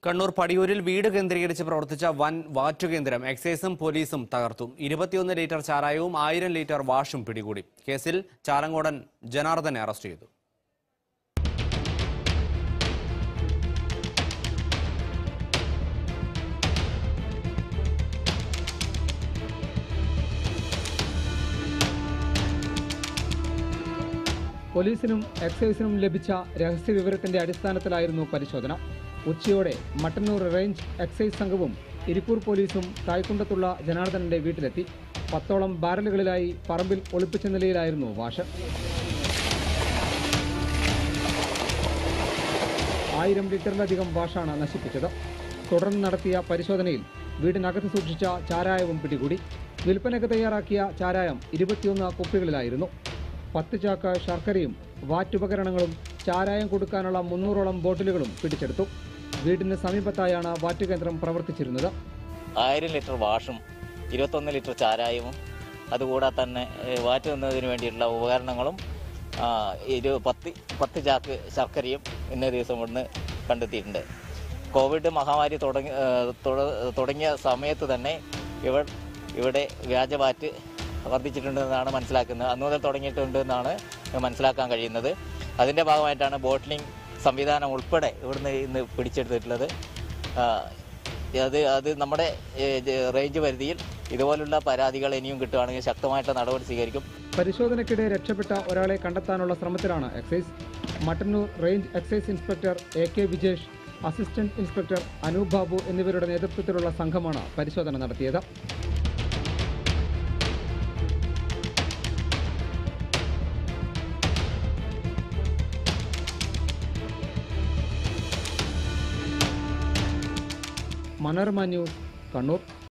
കണ്ണൂർ പടിയൂരിൽ വീട് കേന്ദ്രീകരിച്ച് പ്രവർത്തിച്ച വൻ വാറ്റുകേന്ദ്രം എക്സൈസും പോലീസും തകർത്തു ഇരുപത്തിയൊന്ന് ലിറ്റർ ചാരായവും ആയിരം ലിറ്റർ വാഷും പിടികൂടി കേസിൽ ചാലങ്കോടൻ ജനാർദ്ദനെ അറസ്റ്റ് ചെയ്തു പോലീസിനും എക്സൈസിനും ലഭിച്ച രഹസ്യവിവരത്തിന്റെ അടിസ്ഥാനത്തിലായിരുന്നു പരിശോധന ഉച്ചയോടെ മട്ടന്നൂർ റേഞ്ച് എക്സൈസ് സംഘവും ഇരിക്കൂർ പോലീസും തായ്ക്കുണ്ടത്തുള്ള ജനാർദ്ദനന്റെ വീട്ടിലെത്തി പത്തോളം ബാരലുകളിലായി പറമ്പിൽ ഒളിപ്പിച്ച നിലയിലായിരുന്നു വാഷ് ആയിരം ലിറ്ററിലധികം വാഷാണ് നശിപ്പിച്ചത് തുടർന്ന് നടത്തിയ പരിശോധനയിൽ വീടിനകത്ത് സൂക്ഷിച്ച ചാരായവും പിടികൂടി വിൽപ്പനയ്ക്ക് തയ്യാറാക്കിയ ചാരായം ഇരുപത്തിയൊന്ന് കുപ്പികളിലായിരുന്നു പത്ത് ചാക്ക് ശർക്കരയും വാറ്റുപകരണങ്ങളും ചാരായം കൊടുക്കാനുള്ള മുന്നൂറോളം ബോട്ടിലുകളും പിടിച്ചെടുത്തു വീടിന് സമീപത്തായാണ് വാറ്റുകേന്ദ്രം പ്രവർത്തിച്ചിരുന്നത് ആയിരം ലിറ്റർ വാഷും ഇരുപത്തൊന്ന് ലിറ്റർ ചാരായവും അതുകൂടാതെ തന്നെ ഏഹ്, വാറ്റ് നിന്നതിന് വേണ്ടിയിട്ടുള്ള ഉപകരണങ്ങളും ആ, ഇരു പത്ത് പത്ത് ചാക്ക് ശർക്കരയും ഇന്നേ ദിവസം ഇവിടുന്ന് കണ്ടെത്തിയിട്ടുണ്ട് കോവിഡ് മഹാമാരി തുടങ്ങി ഏഹ്, തുട- തുടങ്ങിയ സമയത്ത് തന്നെ ഇവ ഇവിടെ വ്യാജവാറ്റ് വർദ്ധിച്ചിട്ടുണ്ടെന്നാണ് മനസ്സിലാക്കുന്നത് അന്ന് മുതൽ തുടങ്ങിയിട്ടുണ്ട് എന്നാണ് മനസ്സിലാക്കാൻ കഴിയുന്നത് അതിൻ്റെ ഭാഗമായിട്ടാണ് ബോട്ട്ലിംഗ് സംവിധാനം ഉൾപ്പെടെ ഇവിടുന്ന് ഇന്ന് പിടിച്ചെടുത്തിട്ടുള്ളത് ആ, അത് അത് നമ്മുടെ ഏ, ജ- റേഞ്ച് പരിധിയിൽ ഇതുപോലുള്ള പരാതികൾ ഇനിയും കിട്ടുകയാണെങ്കിൽ ശക്തമായിട്ടുള്ള നടപടി സ്വീകരിക്കും പരിശോധനയ്ക്കിടെ രക്ഷപ്പെട്ട ഒരാളെ കണ്ടെത്താനുള്ള ശ്രമത്തിലാണ് excise Mattannur range excise inspector A K Vijesh assistant inspector Anoop Babu എന്നിവരുടെ നേതൃത്വത്തിലുള്ള സംഘമാണ് പരിശോധന നടത്തിയത് മനോരമ ന്യൂസ് കണ്ണൂർ